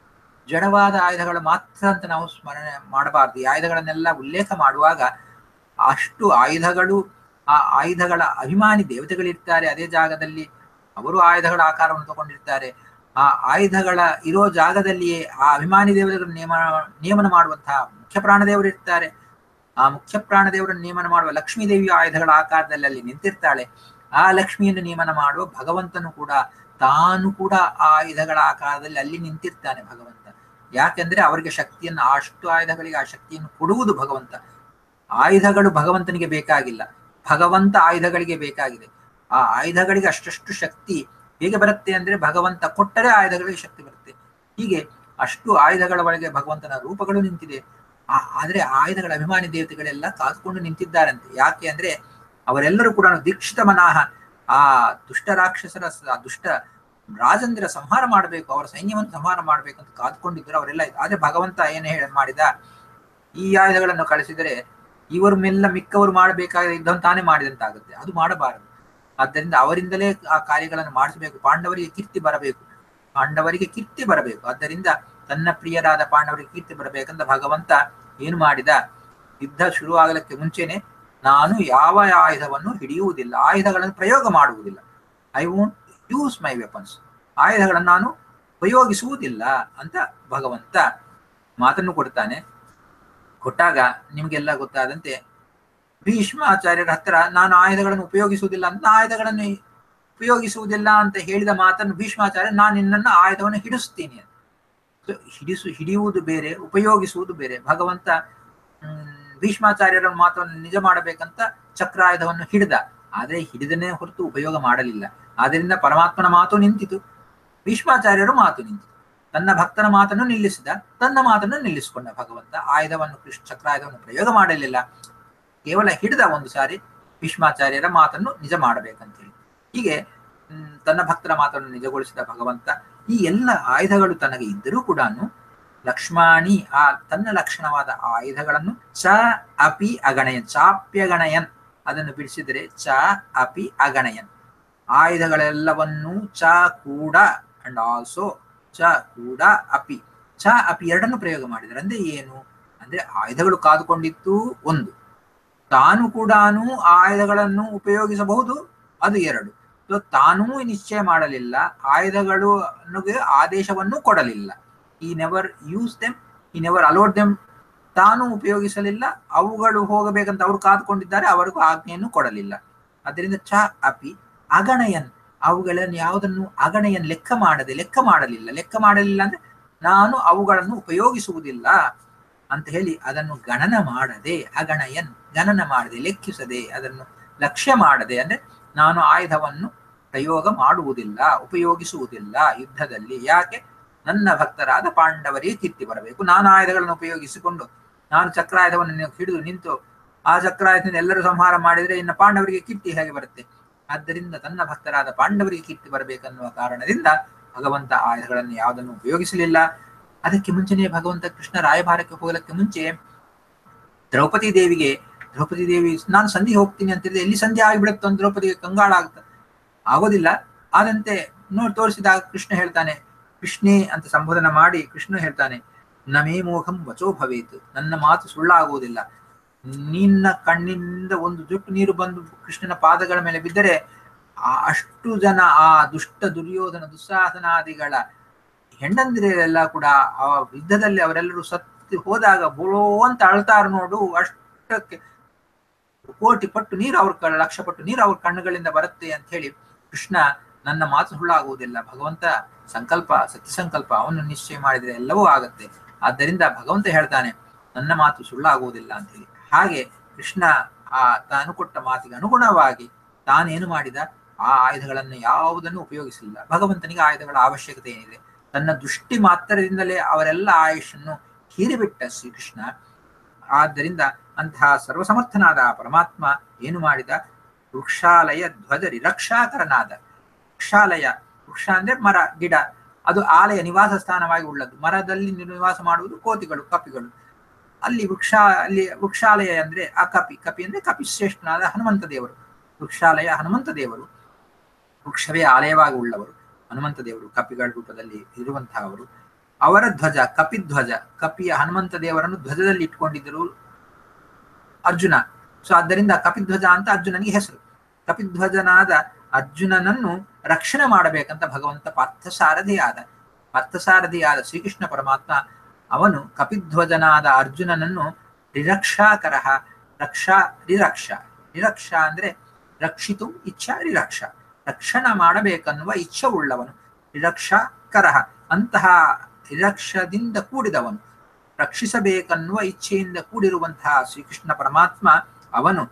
ಜಡವಾದ ಆಯುಧಗಳು ಮಾತ್ರ ಅಂತ ನಾವು ಸ್ಮರಣೆ ಮಾಡಬಾರ್ದು ಈ ಆಯುಧಗಳನ್ನೆಲ್ಲ ಉಲ್ಲೇಖ ಮಾಡುವಾಗ ಅಷ್ಟು ಆಯುಧಗಳು ಆ ಆಯುಧಗಳ ಅಭಿಮಾನಿ ದೇವತೆಗಳಿರ್ತಾರೆ ಅದೇ ಜಾಗದಲ್ಲಿ ಅವರು ಆಯುಧಗಳ ಆಕಾರವನ್ನು ತಗೊಂಡಿರ್ತಾರೆ ಆ ಆಯುಧಗಳ ಇರೋ ಜಾಗದಲ್ಲಿಯೇ ಆ ಅಭಿಮಾನಿ ದೇವತೆಗಳ ನೇಮ ನೇಮನ ಮಾಡುವಂತಹ ಮುಖ್ಯ ಪ್ರಾಣದೇವರು ಇರ್ತಾರೆ ಆ ಮುಖ್ಯ ಪ್ರಾಣದೇವರನ್ನು ನೇಮನ ಮಾಡುವ ಲಕ್ಷ್ಮೀ ದೇವಿಯ ಆಯುಧಗಳ ಆಕಾರದಲ್ಲಿ ಅಲ್ಲಿ ನಿಂತಿರ್ತಾಳೆ ಆ ಲಕ್ಷ್ಮಿಯನ್ನು ನೇಮನ ಮಾಡುವ ಭಗವಂತನು ಕೂಡ ತಾನು ಕೂಡ ಆ ಆಯುಧಗಳ ಆಕಾರದಲ್ಲಿ ಅಲ್ಲಿ ನಿಂತಿರ್ತಾನೆ ಭಗವಂತ ಯಾಕೆಂದ್ರೆ ಅವರಿಗೆ ಶಕ್ತಿಯನ್ನು ಅಷ್ಟು ಆಯುಧಗಳಿಗೆ ಆ ಶಕ್ತಿಯನ್ನು ಕೊಡುವುದು ಭಗವಂತ ಆಯುಧಗಳು ಭಗವಂತನಿಗೆ ಬೇಕಾಗಿಲ್ಲ ಭಗವಂತ ಆಯುಧಗಳಿಗೆ ಬೇಕಾಗಿದೆ ಆ ಆಯುಧಗಳಿಗೆ ಅಷ್ಟಷ್ಟು ಶಕ್ತಿ ಹೇಗೆ ಬರುತ್ತೆ ಅಂದ್ರೆ ಭಗವಂತ ಕೊಟ್ಟರೆ ಆಯುಧಗಳಿಗೆ ಶಕ್ತಿ ಬರುತ್ತೆ ಹೀಗೆ ಅಷ್ಟು ಆಯುಧಗಳ ಒಳಗೆ ಭಗವಂತನ ರೂಪಗಳು ನಿಂತಿದೆ ಆ ಆದ್ರೆ ಆಯುಧಗಳ ಅಭಿಮಾನಿ ದೇವತೆಗಳೆಲ್ಲ ಕಾದುಕೊಂಡು ನಿಂತಿದ್ದಾರಂತೆ ಯಾಕೆ ಅಂದ್ರೆ ಅವರೆಲ್ಲರೂ ಕೂಡ ದೀಕ್ಷಿತ ಮನಾಹ ಆ ದುಷ್ಟ ರಾಕ್ಷಸರ ಸ- ದುಷ್ಟ ರಾಜಂದ್ರ ಸಂಹಾರ ಮಾಡಬೇಕು ಅವರ ಸೈನ್ಯವನ್ನು ಸಂಹಾರ ಮಾಡಬೇಕು ಅಂತ ಕಾದ್ಕೊಂಡಿದ್ರು ಅವರೆಲ್ಲ ಆದ್ರೆ ಭಗವಂತ ಏನು ಹೇಳ ಮಾಡಿದ ಈ ಆಯುಧಗಳನ್ನು ಕಳಿಸಿದರೆ ಇವರು ಮೆಲ್ಲ ಮಿಕ್ಕವರು ಮಾಡಬೇಕಾದ ಯುದ್ಧವನ್ನು ತಾನೇ ಮಾಡಿದಂತಾಗುತ್ತೆ ಅದು ಮಾಡಬಾರದು ಆದ್ದರಿಂದ ಅವರಿಂದಲೇ ಆ ಕಾರ್ಯಗಳನ್ನು ಮಾಡಿಸಬೇಕು ಪಾಂಡವರಿಗೆ ಕೀರ್ತಿ ಬರಬೇಕು ಪಾಂಡವರಿಗೆ ಕೀರ್ತಿ ಬರಬೇಕು ಆದ್ದರಿಂದ ತನ್ನ ಪ್ರಿಯರಾದ ಪಾಂಡವರಿಗೆ ಕೀರ್ತಿ ಬರಬೇಕಂತ ಭಗವಂತ ಏನು ಮಾಡಿದ ಯುದ್ಧ ಶುರುವಾಗಲಿಕ್ಕೆ ಮುಂಚೆನೆ ನಾನು ಯಾವ ಆಯುಧವನ್ನು ಹಿಡಿಯುವುದಿಲ್ಲ ಆಯುಧಗಳನ್ನು ಪ್ರಯೋಗ ಮಾಡುವುದಿಲ್ಲ I won't use my weapons ಆಯುಧಗಳನ್ನು ನಾನು ಉಪಯೋಗಿಸುವುದಿಲ್ಲ ಅಂತ ಭಗವಂತ ಮಾತನ್ನು ಕೊಡ್ತಾನೆ ಕೊಟ್ಟಾಗ ನಿಮ್ಗೆಲ್ಲ ಗೊತ್ತಾದಂತೆ ಭೀಷ್ಮಾಚಾರ್ಯರ ಹತ್ರ ನಾನು ಆಯುಧಗಳನ್ನು ಉಪಯೋಗಿಸುವುದಿಲ್ಲ ಅಂತ ಆಯುಧಗಳನ್ನು ಉಪಯೋಗಿಸುವುದಿಲ್ಲ ಅಂತ ಹೇಳಿದ ಮಾತನ್ನು ಭೀಷ್ಮಾಚಾರ್ಯ ನಾನು ನಿನ್ನನ್ನು ಆಯುಧವನ್ನು ಹಿಡಿಸ್ತೀನಿ ಅಂತ So, ಹಿಡಿಸು ಹಿಡಿಯುವುದು ಬೇರೆ ಉಪಯೋಗಿಸುವುದು ಬೇರೆ ಭಗವಂತ ಹ್ಮ್, ಭೀಷ್ಮಾಚಾರ್ಯರ ಮಾತನ್ನು ನಿಜ ಮಾಡಬೇಕಂತ ಚಕ್ರಾಯುಧವನ್ನು ಹಿಡಿದ ಆದ್ರೆ ಹಿಡಿದನೇ ಹೊರತು ಉಪಯೋಗ ಮಾಡಲಿಲ್ಲ ಆದ್ರಿಂದ ಪರಮಾತ್ಮನ ಮಾತು ನಿಂತಿತು ಭೀಷ್ಮಾಚಾರ್ಯರು ಮಾತು ನಿಂತಿತು ತನ್ನ ಭಕ್ತನ ಮಾತನ್ನು ನಿಲ್ಲಿಸಿದ ತನ್ನ ಮಾತನ್ನು ನಿಲ್ಲಿಸಿಕೊಂಡ ಭಗವಂತ ಆಯುಧವನ್ನು ಕೃಷ್ಣ ಚಕ್ರಾಯುಧವನ್ನು ಪ್ರಯೋಗ ಮಾಡಲಿಲ್ಲ ಕೇವಲ ಹಿಡಿದ ಒಂದು ಸಾರಿ ಭೀಷ್ಮಾಚಾರ್ಯರ ಮಾತನ್ನು ನಿಜ ಮಾಡಬೇಕಂತ ಹೇಳಿ ಹೀಗೆ ಹ್ಮ್, ತನ್ನ ಭಕ್ತರ ಮಾತನ್ನು ನಿಜಗೊಳಿಸಿದ ಭಗವಂತ ಈ ಎಲ್ಲ ಆಯುಧಗಳು ತನಗೆ ಇದ್ದರೂ ಕೂಡ ಲಕ್ಷ್ಮಾಣಿ ಆ ತನ್ನ ಲಕ್ಷಣವಾದ ಆಯುಧಗಳನ್ನು ಚ ಅಪಿ ಅಗಣಯನ್ ಚಾಪ್ಯಗಣಯನ್ ಅದನ್ನು ಬಿಡಿಸಿದರೆ ಚ ಅಪಿ ಅಗಣಯನ್ ಆಯುಧಗಳೆಲ್ಲವನ್ನೂ ಚ ಕೂಡ ಅಂಡ್ ಆಲ್ಸೋ ಚ ಕೂಡ ಅಪಿ ಚ ಅಪಿ ಎರಡನ್ನು ಪ್ರಯೋಗ ಮಾಡಿದರೆ ಅಂದ್ರೆ ಏನು ಅಂದ್ರೆ ಆಯುಧಗಳು ಕಾದುಕೊಂಡಿತ್ತು ಒಂದು ತಾನು ಕೂಡ ಆಯುಧಗಳನ್ನು ಉಪಯೋಗಿಸಬಹುದು ಅದು ಎರಡು ಸೊ ತಾನೂ ನಿಶ್ಚಯ ಮಾಡಲಿಲ್ಲ ಆಯುಧಗಳು ಅನ್ನೋಗೆ ಆದೇಶವನ್ನು ಕೊಡಲಿಲ್ಲ he never use them he never allowed them ತಾನು ಉಪಯೋಗಿಸಲಿಲ್ಲ ಅವುಗಳು ಹೋಗಬೇಕಂತ ಅವರು ಕಾದುಕೊಂಡಿದ್ದಾರೆ ಅವರಿಗೂ ಆಜ್ಞೆಯನ್ನು ಕೊಡಲಿಲ್ಲ ಅದರಿಂದ ಚ ಅಪಿ ಅಗಣಯನ್ ಅವುಗಳನ್ನು ಯಾವುದನ್ನು ಅಗಣಯನ್ ಲೆಕ್ಕ ಮಾಡದೆ ಲೆಕ್ಕ ಮಾಡಲಿಲ್ಲ ಲೆಕ್ಕ ಮಾಡಲಿಲ್ಲ ಅಂದ್ರೆ ನಾನು ಅವುಗಳನ್ನು ಉಪಯೋಗಿಸುವುದಿಲ್ಲ ಅಂತ ಹೇಳಿ ಅದನ್ನು ಗಣನ ಮಾಡದೆ ಅಗಣಯನ್ ಗಣನ ಮಾಡದೆ ಲೆಕ್ಕಿಸದೆ ಅದನ್ನು ಲಕ್ಷ್ಯ ಮಾಡದೆ ಅಂದ್ರೆ ನಾನು ಆಯುಧವನ್ನು ಪ್ರಯೋಗ ಮಾಡುವುದಿಲ್ಲ ಉಪಯೋಗಿಸುವುದಿಲ್ಲ ಯುದ್ಧದಲ್ಲಿ ಯಾಕೆ ನನ್ನ ಭಕ್ತರಾದ ಪಾಂಡವರಿಗೆ ಕೀರ್ತಿ ಬರಬೇಕು ನಾನು ಆಯುಧಗಳನ್ನು ಉಪಯೋಗಿಸಿಕೊಂಡು ನಾನು ಚಕ್ರಾಯುಧವನ್ನು ನಿ- ಹಿಡಿದು ನಿಂತು ಆ ಚಕ್ರಾಯುಧದಿಂದ ಎಲ್ಲರೂ ಸಂಹಾರ ಮಾಡಿದರೆ ಇನ್ನು ಪಾಂಡವರಿಗೆ ಕೀರ್ತಿ ಹೇಗೆ ಬರುತ್ತೆ ಆದ್ದರಿಂದ ತನ್ನ ಭಕ್ತರಾದ ಪಾಂಡವರಿಗೆ ಕೀರ್ತಿ ಬರಬೇಕನ್ನುವ ಕಾರಣದಿಂದ ಭಗವಂತ ಆಯುಧಗಳನ್ನು ಯಾವುದನ್ನು ಉಪಯೋಗಿಸಲಿಲ್ಲ ಅದಕ್ಕೆ ಮುಂಚೆನೇ ಭಗವಂತ ಕೃಷ್ಣ ರಾಯಭಾರಕ್ಕೆ ಹೋಗಲಿಕ್ಕೆ ಮುಂಚೆ ದ್ರೌಪದಿ ದೇವಿಗೆ ದ್ರೌಪದಿ ದೇವಿ ನಾನು ಸಂಧಿ ಹೋಗ್ತೀನಿ ಅಂತ ಹೇಳಿದ್ರೆ ಎಲ್ಲಿ ಸಂಧಿ ಆಗಿಬಿಡುತ್ತೋ ಅಂತ ದ್ರೌಪದಿಗೆ ಕಂಗಾಳ ಆಗುತ್ತೆ ಆಗೋದಿಲ್ಲ ಆದಂತೆ ನೋಡಿ ತೋರಿಸಿದಾಗ ಕೃಷ್ಣ ಹೇಳ್ತಾನೆ ಕೃಷ್ಣೇ ಅಂತ ಸಂಬೋಧನ ಮಾಡಿ ಕೃಷ್ಣ ಹೇಳ್ತಾನೆ ನಮೇ ಮೋಹಂ ವಚೋ ಭವೇತ್ ನನ್ನ ಮಾತು ಸುಳ್ಳಾಗುವುದಿಲ್ಲ ನಿನ್ನ ಕಣ್ಣಿಂದ ಒಂದು ಜುಟ್ಟು ನೀರು ಬಂದು ಕೃಷ್ಣನ ಪಾದಗಳ ಮೇಲೆ ಬಿದ್ದರೆ ಆ ಅಷ್ಟು ಜನ ಆ ದುಷ್ಟ ದುರ್ಯೋಧನ ದುಸ್ಸಾಹನಾದಿಗಳ ಹೆಂಡಂದಿರೆಲ್ಲ ಕೂಡ ಆ ಯುದ್ಧದಲ್ಲಿ ಅವರೆಲ್ಲರೂ ಸತ್ತು ಹೋದಾಗ ಬೋಳೋ ಅಂತ ಅಳ್ತಾರ ನೋಡು ಅಷ್ಟಕ್ಕೆ ಕೋಟಿ ಪಟ್ಟು ನೀರು ಅವ್ರ ಕ- ಲಕ್ಷ ಪಟ್ಟು ನೀರು ಅವ್ರ ಕಣ್ಣುಗಳಿಂದ ಬರುತ್ತೆ ಅಂತ ಹೇಳಿ ಕೃಷ್ಣ ನನ್ನ ಮಾತು ಸುಳ್ಳಾಗುವುದಿಲ್ಲ ಭಗವಂತ ಸಂಕಲ್ಪ ಸತ್ಯ ಸಂಕಲ್ಪ ಅವನು ನಿಶ್ಚಯ ಮಾಡಿದ್ರೆ ಎಲ್ಲವೂ ಆಗತ್ತೆ ಆದ್ದರಿಂದ ಭಗವಂತ ಹೇಳ್ತಾನೆ ನನ್ನ ಮಾತು ಸುಳ್ಳಾಗುವುದಿಲ್ಲ ಅಂತ ಹೇಳಿ ಹಾಗೆ ಕೃಷ್ಣ ಆ ತಾನು ಕೊಟ್ಟ ಮಾತಿಗೆ ಅನುಗುಣವಾಗಿ ತಾನೇನು ಮಾಡಿದ ಆ ಆಯುಧಗಳನ್ನು ಯಾವುದನ್ನು ಉಪಯೋಗಿಸಲಿಲ್ಲ ಭಗವಂತನಿಗೆ ಆಯುಧಗಳ ಅವಶ್ಯಕತೆ ಏನಿದೆ ತನ್ನ ದೃಷ್ಟಿ ಮಾತ್ರದಿಂದಲೇ ಅವರೆಲ್ಲ ಆಯುಷನ್ನು ಹೀರಿಬಿಟ್ಟ ಶ್ರೀಕೃಷ್ಣ ಆದ್ದರಿಂದ ಅಂತಹ ಸರ್ವಸಮರ್ಥನಾದ ಆ ಪರಮಾತ್ಮ ಏನು ಮಾಡಿದ ವೃಕ್ಷಾಲಯ ಧ್ವಜ ರಿರಕ್ಷಾಕರನಾದ ವೃಕ್ಷಾಲಯ ವೃಕ್ಷ ಅಂದ್ರೆ ಮರ ಗಿಡ ಅದು ಆಲಯ ನಿವಾಸ ಸ್ಥಾನವಾಗಿ ಉಳ್ಳದ್ದು ಮರದಲ್ಲಿ ನಿವಾಸ ಮಾಡುವುದು ಕೋತಿಗಳು ಕಪಿಗಳು ಅಲ್ಲಿ ವೃಕ್ಷ ಅಲ್ಲಿ ವೃಕ್ಷಾಲಯ ಅಂದ್ರೆ ಆ ಕಪಿ ಕಪಿ ಅಂದ್ರೆ ಕಪಿ ಶ್ರೇಷ್ಠನಾದ ಹನುಮಂತ ದೇವರು ವೃಕ್ಷಾಲಯ ಹನುಮಂತ ದೇವರು ವೃಕ್ಷವೇ ಆಲಯವಾಗಿ ಉಳ್ಳವರು ಹನುಮಂತ ದೇವರು ಕಪಿಗಳ ರೂಪದಲ್ಲಿ ಇರುವಂತಹವರು ಅವರ ಧ್ವಜ ಕಪಿಧ್ವಜ ಕಪಿಯ ಹನುಮಂತ ದೇವರನ್ನು ಧ್ವಜದಲ್ಲಿ ಇಟ್ಕೊಂಡಿದ್ದರು ಅರ್ಜುನ ಸೊ ಆದ್ದರಿಂದ ಕಪಿಧ್ವಜ ಅಂತ ಅರ್ಜುನನಿಗೆ ಹೆಸರು ಕಪಿಧ್ವಜನಾದ ಅರ್ಜುನನನ್ನು ರಕ್ಷಣೆ ಮಾಡಬೇಕಂತ ಭಗವಂತ ಪಾರ್ಥಸಾರಥಿಯಾದ ಪಾರ್ಥಸಾರಥಿಯಾದ ಶ್ರೀಕೃಷ್ಣ ಪರಮಾತ್ಮ ಅವನು ಕಪಿಧ್ವಜನಾದ ಅರ್ಜುನನನ್ನು ರಿರಕ್ಷಾಕರ ರಕ್ಷಾ ರಿರಕ್ಷ ರಿರಕ್ಷ ಅಂದ್ರೆ ರಕ್ಷಿತು ಇಚ್ಛಾ ರಿರಕ್ಷ ರಕ್ಷಣ ಮಾಡಬೇಕನ್ನುವ ಇಚ್ಛೆ ಉಳ್ಳವನು ರಿರಕ್ಷಾಕರ ಅಂತಹ ರಿರಕ್ಷದಿಂದ ಕೂಡಿದವನು ರಕ್ಷಿಸಬೇಕನ್ನುವ ಇಚ್ಛೆಯಿಂದ ಕೂಡಿರುವಂತಹ ಶ್ರೀಕೃಷ್ಣ ಪರಮಾತ್ಮ ಅವನು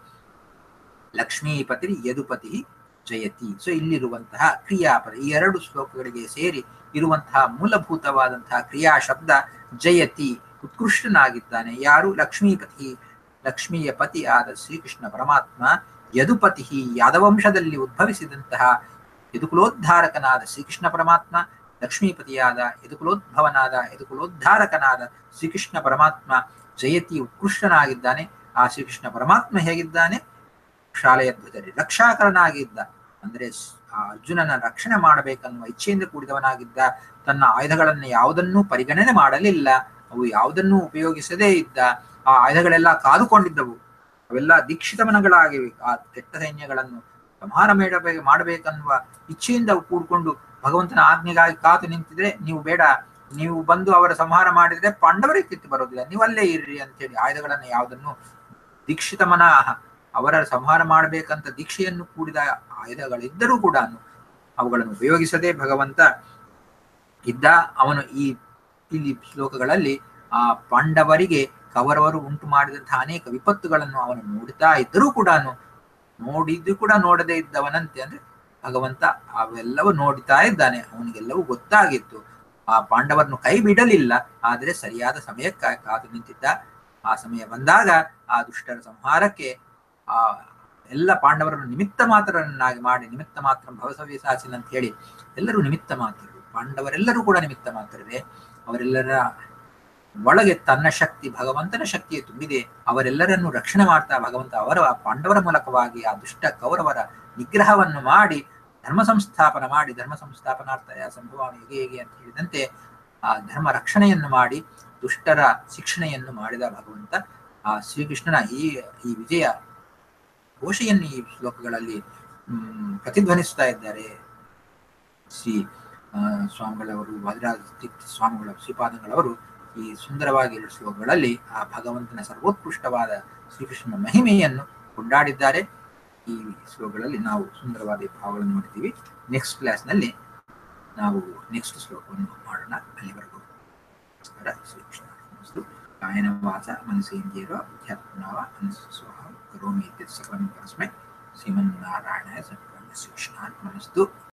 ಲಕ್ಷ್ಮೀಪತಿ ಯದುಪತಿ ಜಯತಿ ಸೊ ಇಲ್ಲಿರುವಂತಹ ಕ್ರಿಯಾಪದ ಈ ಎರಡು ಶ್ಲೋಕಗಳಿಗೆ ಸೇರಿ ಇರುವಂತಹ ಮೂಲಭೂತವಾದಂತಹ ಕ್ರಿಯಾ ಶಬ್ದ ಜಯತಿ ಉತ್ಕೃಷ್ಟನಾಗಿದ್ದಾನೆ ಯಾರು ಲಕ್ಷ್ಮೀಪತಿ ಲಕ್ಷ್ಮಿಯ ಪತಿ ಆದ ಶ್ರೀಕೃಷ್ಣ ಪರಮಾತ್ಮ ಯದುಪತಿ ಯಾದವಂಶದಲ್ಲಿ ಉದ್ಭವಿಸಿದಂತಹ ಯದುಕುಲೋದ್ಧಾರಕನಾದ ಶ್ರೀಕೃಷ್ಣ ಪರಮಾತ್ಮ ಲಕ್ಷ್ಮೀಪತಿಯಾದ ಯದುಕುಲೋದ್ಭವನಾದ ಯದುಕುಲೋದ್ಧಾರಕನಾದ ಶ್ರೀಕೃಷ್ಣ ಪರಮಾತ್ಮ ಜಯತಿ ಉತ್ಕೃಷ್ಟನಾಗಿದ್ದಾನೆ ಆ ಶ್ರೀಕೃಷ್ಣ ಪರಮಾತ್ಮ ಹೇಗಿದ್ದಾನೆ ಶಾಲೆಯ ಧ್ವಜರಿ ರಕ್ಷಾಕರನಾಗಿದ್ದ ಅಂದ್ರೆ ಸ್- ಆ ಅರ್ಜುನನ ರಕ್ಷಣೆ ಮಾಡಬೇಕನ್ನುವ ಇಚ್ಛೆಯಿಂದ ಕೂಡಿದವನಾಗಿದ್ದ ತನ್ನ ಆಯುಧಗಳನ್ನು ಯಾವುದನ್ನೂ ಪರಿಗಣನೆ ಮಾಡಲಿಲ್ಲ ಅವು ಯಾವುದನ್ನೂ ಉಪಯೋಗಿಸದೇ ಇದ್ದ ಆ ಆಯುಧಗಳೆಲ್ಲ ಕಾದುಕೊಂಡಿದ್ದವು ಅವೆಲ್ಲ ದೀಕ್ಷಿತಮನಗಳಾಗಿವೆ ಆ ಕೆಟ್ಟ ಸೈನ್ಯಗಳನ್ನು ಸಂಹಾರ ಮಾಡಬೇಕು ಮಾಡಬೇಕನ್ನುವ ಇಚ್ಛೆಯಿಂದ ಅವು ಕೂಡ್ಕೊಂಡು ಭಗವಂತನ ಆಜ್ಞೆಗಾಗಿ ಕಾತು ನಿಂತಿದ್ರೆ ನೀವು ಬೇಡ ನೀವು ಬಂದು ಅವರ ಸಂಹಾರ ಮಾಡಿದ್ರೆ ಪಾಂಡವರಿಗೆ ಕಿತ್ತು ಬರೋದಿಲ್ಲ ನೀವು ಅಲ್ಲೇ ಇರ್ರಿ ಅಂತೇಳಿ ಆಯುಧಗಳನ್ನು ಯಾವುದನ್ನು ದೀಕ್ಷಿತ ಮನಃ ಅವರ ಸಂಹಾರ ಮಾಡಬೇಕಂತ ದೀಕ್ಷೆಯನ್ನು ಕೂಡಿದ ಆಯುಧಗಳಿದ್ದರೂ ಕೂಡ ಅವುಗಳನ್ನು ಉಪಯೋಗಿಸದೆ ಭಗವಂತ ಇದ್ದ ಅವನು ಈ ಇಲ್ಲಿ ಶ್ಲೋಕಗಳಲ್ಲಿ ಆ ಪಾಂಡವರಿಗೆ ಕೌರವರು ಉಂಟು ಮಾಡಿದಂತಹ ಅನೇಕ ವಿಪತ್ತುಗಳನ್ನು ಅವನು ನೋಡುತ್ತಾ ಇದ್ದರೂ ಕೂಡ ನೋಡಿದ್ದು ಕೂಡ ನೋಡದೇ ಇದ್ದವನಂತೆ ಅಂದ್ರೆ ಭಗವಂತ ಅವೆಲ್ಲವೂ ನೋಡ್ತಾ ಇದ್ದಾನೆ ಅವನಿಗೆಲ್ಲವೂ ಗೊತ್ತಾಗಿತ್ತು ಆ ಪಾಂಡವರನ್ನು ಕೈ ಬಿಡಲಿಲ್ಲ ಆದರೆ ಸರಿಯಾದ ಸಮಯಕ್ಕೆ ಕಾದು ನಿಂತಿದ್ದ ಆ ಸಮಯ ಬಂದಾಗ ಆ ದುಷ್ಟರ ಸಂಹಾರಕ್ಕೆ ಆ ಎಲ್ಲ ಪಾಂಡವರನ್ನು ನಿಮಿತ್ತ ಮಾತ್ರರನ್ನಾಗಿ ಮಾಡಿ ನಿಮಿತ್ತ ಮಾತ್ರ ಭವಸವ್ಯಸಾಚಿನ ಅಂತ ಹೇಳಿ ಎಲ್ಲರೂ ನಿಮಿತ್ತ ಮಾತ್ರರು ಪಾಂಡವರೆಲ್ಲರೂ ಕೂಡ ನಿಮಿತ್ತ ಮಾತ್ರರೇ ಅವರೆಲ್ಲರ ಒಳಗೆ ತನ್ನ ಶಕ್ತಿ ಭಗವಂತನ ಶಕ್ತಿಯೇ ತುಂಬಿದೆ ಅವರೆಲ್ಲರನ್ನು ರಕ್ಷಣೆ ಮಾಡ್ತಾ ಭಗವಂತ ಅವರ ಪಾಂಡವರ ಮೂಲಕವಾಗಿ ಆ ದುಷ್ಟ ಕೌರವರ ನಿಗ್ರಹವನ್ನು ಮಾಡಿ ಧರ್ಮ ಸಂಸ್ಥಾಪನ ಮಾಡಿ ಧರ್ಮ ಸಂಸ್ಥಾಪನಾರ್ಥಯ ಸಂಭವ ಹೇಗೆ ಹೇಗೆ ಅಂತ ಹೇಳಿದಂತೆ ಆ ಧರ್ಮ ರಕ್ಷಣೆಯನ್ನು ಮಾಡಿ ದುಷ್ಟರ ಶಿಕ್ಷಣೆಯನ್ನು ಮಾಡಿದ ಭಗವಂತ ಆ ಶ್ರೀಕೃಷ್ಣನ ಈ ಈ ವಿಜಯ ಘೋಷೆಯನ್ನು ಈ ಶ್ಲೋಕಗಳಲ್ಲಿ ಹ್ಮ್, ಪ್ರತಿಧ್ವನಿಸ್ತಾ ಇದ್ದಾರೆ ಶ್ರೀ ಆ, ಸ್ವಾಮಿಗಳವರು ಭದ್ರಾಜ ತೀರ್ಥ ಸ್ವಾಮಿಗಳ ಶ್ರೀಪಾದಂಗಳವರು ಈ ಸುಂದರವಾಗಿರುವ ಶ್ಲೋಕಗಳಲ್ಲಿ ಆ ಭಗವಂತನ ಸರ್ವೋತ್ಕೃಷ್ಟವಾದ ಶ್ರೀಕೃಷ್ಣನ ಮಹಿಮೆಯನ್ನು ಕೊಂಡಾಡಿದ್ದಾರೆ ಈ ಶ್ಲೋಕಗಳಲ್ಲಿ ನಾವು ಸುಂದರವಾದ ಈ ಭಾವಗಳನ್ನು ನೋಡ್ತೀವಿ ನೆಕ್ಸ್ಟ್ ಕ್ಲಾಸ್ನಲ್ಲಿ ನಾವು ನೆಕ್ಸ್ಟ್ ಶ್ಲೋಕವನ್ನು ಮಾಡೋಣ ಅಲ್ಲಿವರೆಗೂ ನಮಸ್ಕಾರ ಶ್ರೀಕೃಷ್ಣ ನಮಸ್ತು ಕಾಯನ ವಾಚ ಮನಸೇಂದ್ರಿಯರ ಅಧ್ಯಾತ್ಮನವ ಅನುಸ್ವಹ ಕರೋಮಿ ಇತ್ಯತ್ ಸಕಲಂ ಪರಸ್ಮೈ ಶ್ರೀಮನ್ನಾರಾಯಣ ಶ್ರೀಕೃಷ್ಣ ನಮಸ್ತು